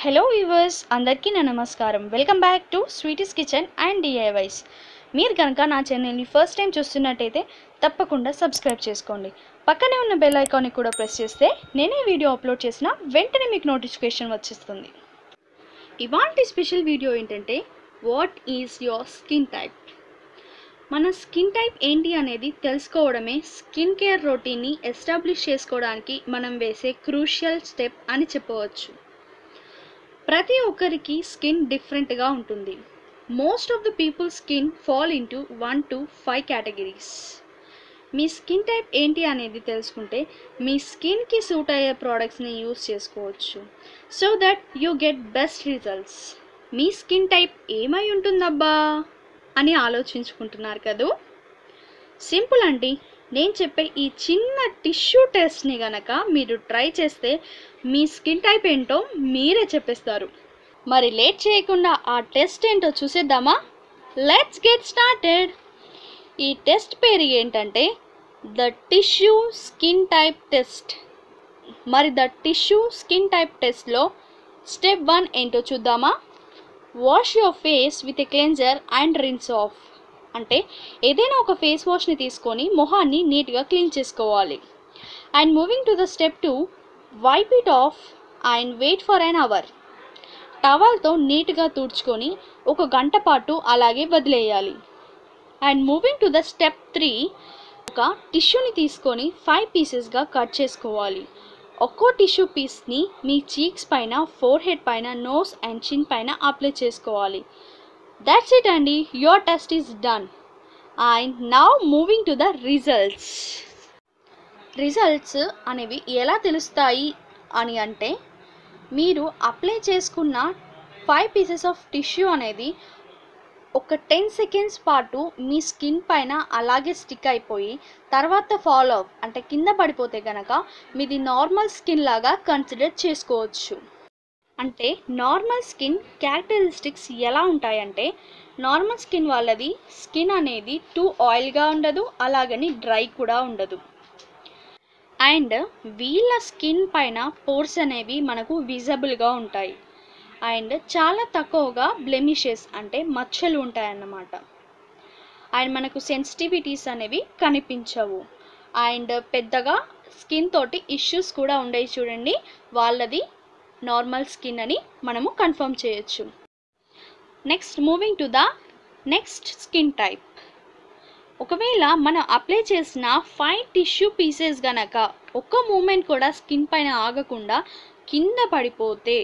hello viewers అందరికీ నా నమస్కారం welcome back to Sweety's kitchen and DIYs మీరు కనుక నా ఛానల్ని ఫస్ట్ టైం చూస్తున్నట్టయితే తప్పకుండా సబ్స్క్రైబ్ చేసుకోండి పక్కనే ఉన్న బెల్ ఐకాన్ని కూడా ప్రెస్ చేస్తే నేనే వీడియో అప్లోడ్ చేసిన వెంటనే మీకు నోటిఫికేషన్ వచ్చేస్తుంది ఇవాంటి స్పెషల్ వీడియో ఏంటంటే what is your skin type మన స్కిన్ టైప్ ఏంటి అనేది తెలుసుకోవడమే స్కిన్ కేర్ రొటీన్ని ఎస్టాబ్లిష్ చేసుకోవడానికి మనం వేసే క్రూషియల్ స్టెప్ అని చెప్పవచ్చు ప్రతి ఒక్కరికి స్కిన్ డిఫరెంట్గా ఉంటుంది most of the people skin fall into one to five categories మీ స్కిన్ టైప్ ఏంటి అనేది తెలుసుకుంటే మీ స్కిన్కి సూట్ అయ్యే ప్రోడక్ట్స్ని యూస్ చేసుకోవచ్చు so that you get best results మీ స్కిన్ టైప్ ఏమై ఉంటుందబ్బా అని ఆలోచించుకుంటున్నారు కదూ సింపుల్ అండి నేను చెప్పే ఈ చిన్న టిష్యూ టెస్ట్ని గనక మీరు ట్రై చేస్తే మీ స్కిన్ టైప్ ఏంటో మీరే చెప్పేస్తారు మరి లేట్ చేయకుండా ఆ టెస్ట్ ఏంటో చూసేద్దామా లెట్స్ గెట్ స్టార్టెడ్ ఈ టెస్ట్ పేరు ఏంటంటే the tissue skin type test మరి ద టిష్యూ స్కిన్ టైప్ టెస్ట్లో స్టెప్ వన్ ఏంటో చూద్దామా wash your face with a cleanser and rinse off అంటే ఏదైనా ఒక ఫేస్ వాష్ని తీసుకొని మొహాన్ని నీట్గా క్లీన్ చేసుకోవాలి and moving to the step two wipe it off and wait for an hour టవల్తో నీట్గా తుడుచుకొని ఒక గంట పాటు అలాగే వదిలేయాలి and moving to the step three ఒక టిష్యూని తీసుకొని ఫైవ్ పీసెస్గా కట్ చేసుకోవాలి ఒక్కో టిష్యూ పీస్ని మీ చీక్స్ పైన ఫోర్ హెడ్ పైన నోస్ అండ్ చిన్ పైన అప్లై చేసుకోవాలి దట్స్ ఇట్ అండి your test is done and now moving to the results results అనేవి ఎలా తెలుస్తాయి అని అంటే మీరు అప్లై చేసుకున్న ఫైవ్ పీసెస్ ఆఫ్ టిష్యూ అనేది ఒక టెన్ సెకండ్స్ పాటు మీ స్కిన్ పైన అలాగే స్టిక్ అయిపోయి తర్వాత ఫాలో అప్ అంటే కింద పడిపోతే కనుక మీది నార్మల్ స్కిన్ లాగా కన్సిడర్ చేసుకోవచ్చు అంటే నార్మల్ స్కిన్ క్యారెక్టరిస్టిక్స్ ఎలా ఉంటాయంటే నార్మల్ స్కిన్ వాళ్ళది స్కిన్ అనేది టూ ఆయిల్గా ఉండదు అలాగని డ్రై కూడా ఉండదు అండ్ వీళ్ళ స్కిన్ పైన పోర్స్ అనేవి మనకు విజబుల్గా ఉంటాయి అండ్ చాలా తక్కువగా బ్లెమిషెస్ అంటే మచ్చలు ఉంటాయన్నమాట అండ్ మనకు సెన్సిటివిటీస్ అనేవి కనిపించవు అండ్ పెద్దగా స్కిన్ తోటి ఇష్యూస్ కూడా ఉండేవి చూడండి వాళ్ళది నార్మల్ స్కిన్ అని మనము కన్ఫర్మ్ చేయొచ్చు next moving to the next skin type ఒకవేళ మనం అప్లై చేసిన ఫైవ్ టిష్యూ పీసెస్ గనక ఒక్క మూమెంట్ కూడా స్కిన్ పైన ఆగకుండా కింద పడిపోతే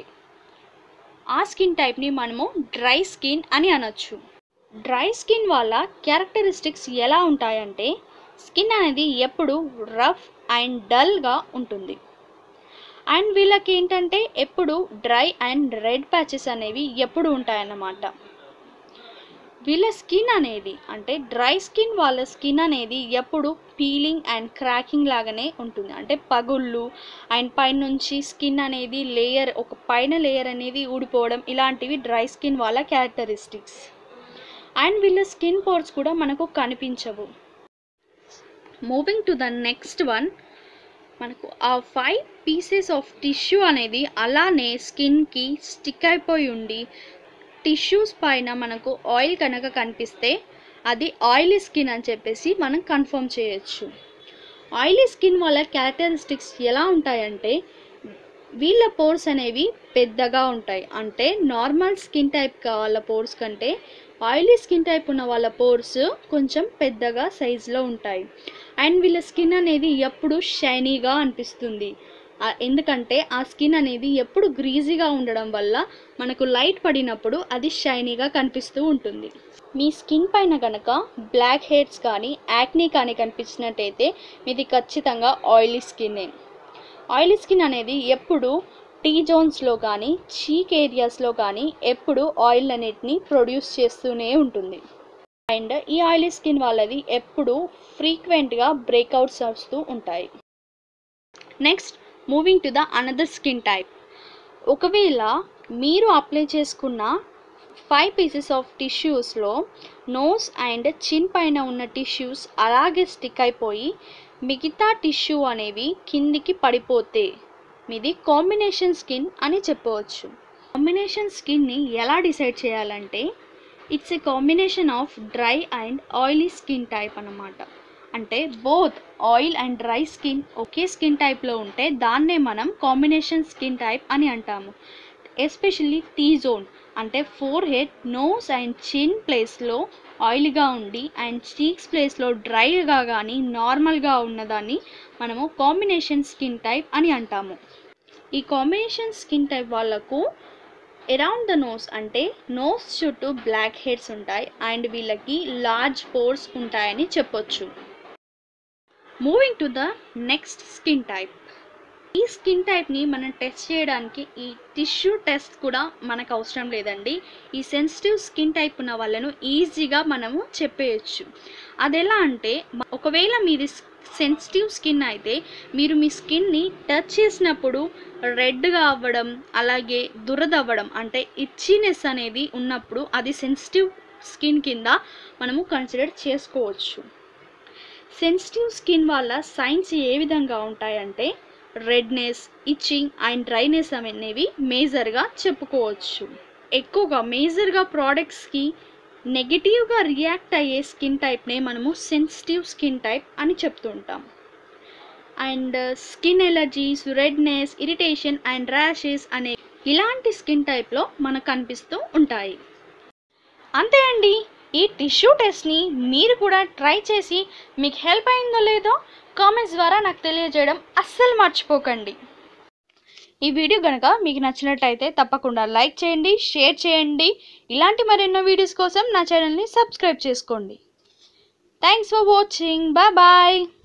ఆ స్కిన్ టైప్ని మనము డ్రై స్కిన్ అని అనొచ్చు డ్రై స్కిన్ వల్ల క్యారెక్టరిస్టిక్స్ ఎలా ఉంటాయంటే స్కిన్ అనేది ఎప్పుడు రఫ్ అండ్ డల్గా ఉంటుంది అండ్ వీళ్ళకి ఏంటంటే ఎప్పుడు డ్రై అండ్ రెడ్ ప్యాచెస్ అనేవి ఎప్పుడు ఉంటాయన్నమాట వీళ్ళ స్కిన్ అనేది అంటే డ్రై స్కిన్ వాళ్ళ స్కిన్ అనేది ఎప్పుడు పీలింగ్ అండ్ క్రాకింగ్ లాగానే ఉంటుంది అంటే పగుళ్ళు అండ్ పైనుంచి స్కిన్ అనేది లేయర్ ఒక పైన లేయర్ అనేది ఊడిపోవడం ఇలాంటివి డ్రై స్కిన్ వాళ్ళ క్యారెక్టరిస్టిక్స్ అండ్ వీళ్ళ స్కిన్ పోర్స్ కూడా మనకు కనిపించవు moving to the next one మనకు ఆ ఫైవ్ పీసెస్ ఆఫ్ టిష్యూ అనేది అలానే స్కిన్కి స్టిక్ అయిపోయి ఉండి టిష్యూస్ పైన మనకు ఆయిల్ కనుక కనిపిస్తే అది ఆయిలీ స్కిన్ అని చెప్పేసి మనం కన్ఫర్మ్ చేయొచ్చు ఆయిలీ స్కిన్ వల్ల క్యారెక్టరిస్టిక్స్ ఎలా ఉంటాయంటే వీళ్ళ పోర్స్ అనేవి పెద్దగా ఉంటాయి అంటే నార్మల్ స్కిన్ టైప్ వాళ్ళ పోర్స్ కంటే ఆయిలీ స్కిన్ టైప్ ఉన్న వాళ్ళ పోర్స్ కొంచెం పెద్దగా సైజులో ఉంటాయి అండ్ వీళ్ళ స్కిన్ అనేది ఎప్పుడు షైనీగా అనిపిస్తుంది ఎందుకంటే ఆ స్కిన్ అనేది ఎప్పుడు గ్రీజీగా ఉండడం వల్ల మనకు లైట్ పడినప్పుడు అది షైనీగా కనిపిస్తూ ఉంటుంది మీ స్కిన్ పైన కనుక బ్లాక్ హెడ్స్ కానీ యాక్నీ కానీ కనిపించినట్టయితే మీది ఖచ్చితంగా ఆయిలీ స్కిన్నే ఆయిలీ స్కిన్ అనేది ఎప్పుడు టీ జోన్స్లో కానీ చీక్ ఏరియాస్లో కానీ ఎప్పుడు ఆయిల్ అన్నిటిని ప్రొడ్యూస్ చేస్తూనే ఉంటుంది అండ్ ఈ ఆయిలీ స్కిన్ వాళ్ళది ఎప్పుడు ఫ్రీక్వెంట్గా బ్రేక్అవుట్స్ వస్తూ ఉంటాయి next moving to the another skin type ఒకవేళ మీరు అప్లై చేసుకున్న ఫైవ్ పీసెస్ ఆఫ్ టిష్యూస్లో నోస్ అండ్ చిన్ పైన ఉన్న టిష్యూస్ అలాగే స్టిక్ అయిపోయి మిగతా టిష్యూ అనేవి కిందికి పడిపోతే మీది కాంబినేషన్ స్కిన్ అని చెప్పవచ్చు కాంబినేషన్ స్కిన్ని ఎలా డిసైడ్ చేయాలంటే it's a combination of dry and oily skin type అన్నమాట అంటే both oil and dry skin ఒకే స్కిన్ టైప్లో ఉంటే దాన్నే మనం కాంబినేషన్ స్కిన్ టైప్ అని అంటాము ఎస్పెషల్లీ టీ జోన్ అంటే forehead nose and chin ప్లేస్లో ఆయిల్గా ఉండి అండ్ చీక్స్ ప్లేస్లో డ్రైగా కానీ నార్మల్గా ఉన్నదాన్ని మనము కాంబినేషన్ స్కిన్ టైప్ అని అంటాము ఈ కాంబినేషన్ స్కిన్ టైప్ వాళ్ళకు అరౌండ్ ద నోస్ అంటే నోస్ చుట్టూ బ్లాక్ హెడ్స్ ఉంటాయి అండ్ వీళ్ళకి లార్జ్ పోర్స్ ఉంటాయని చెప్పొచ్చు moving to the next skin type ఈ స్కిన్ టైప్ని మనం టెస్ట్ చేయడానికి ఈ టిష్యూ టెస్ట్ కూడా మనకు అవసరం లేదండి ఈ సెన్సిటివ్ స్కిన్ టైప్ ఉన్న వాళ్ళను ఈజీగా మనము చెప్పేయచ్చు అది ఎలా అంటే మ- ఒకవేళ మీది సెన్సిటివ్ స్కిన్ అయితే మీరు మీ స్కిన్ని టచ్ చేసినప్పుడు రెడ్గా అవ్వడం అలాగే దురదవ్వడం అంటే ఇచ్చినెస్ అనేది ఉన్నప్పుడు అది సెన్సిటివ్ స్కిన్ కింద మనము కన్సిడర్ చేసుకోవచ్చు సెన్సిటివ్ స్కిన్ వల్ల సైన్స్ ఏ విధంగా ఉంటాయంటే రెడ్నెస్ ఇచ్చింగ్ అండ్ డ్రైనెస్ అనేవి మేజర్గా చెప్పుకోవచ్చు ఎక్కువగా మేజర్గా ప్రోడక్ట్స్కి నెగిటివ్గా రియాక్ట్ అయ్యే స్కిన్ టైప్నే మనము సెన్సిటివ్ స్కిన్ టైప్ అని చెప్తుంటాం and skin allergies redness irritation and rashes అనే ఇలాంటి స్కిన్ టైప్లో మనకు కనిపిస్తూ ఉంటాయి అంతే అండి ఈ టిష్యూ టెస్ట్ని మీరు కూడా ట్రై చేసి మీకు హెల్ప్ అయిందో లేదో కామెంట్స్ ద్వారా నాకు తెలియజేయడం అస్సలు మర్చిపోకండి ఈ వీడియో కనుక మీకు నచ్చినట్టయితే తప్పకుండా లైక్ చేయండి షేర్ చేయండి ఇలాంటి మరెన్నో వీడియోస్ కోసం నా ఛానల్ని సబ్స్క్రైబ్ చేసుకోండి thanks for watching bye bye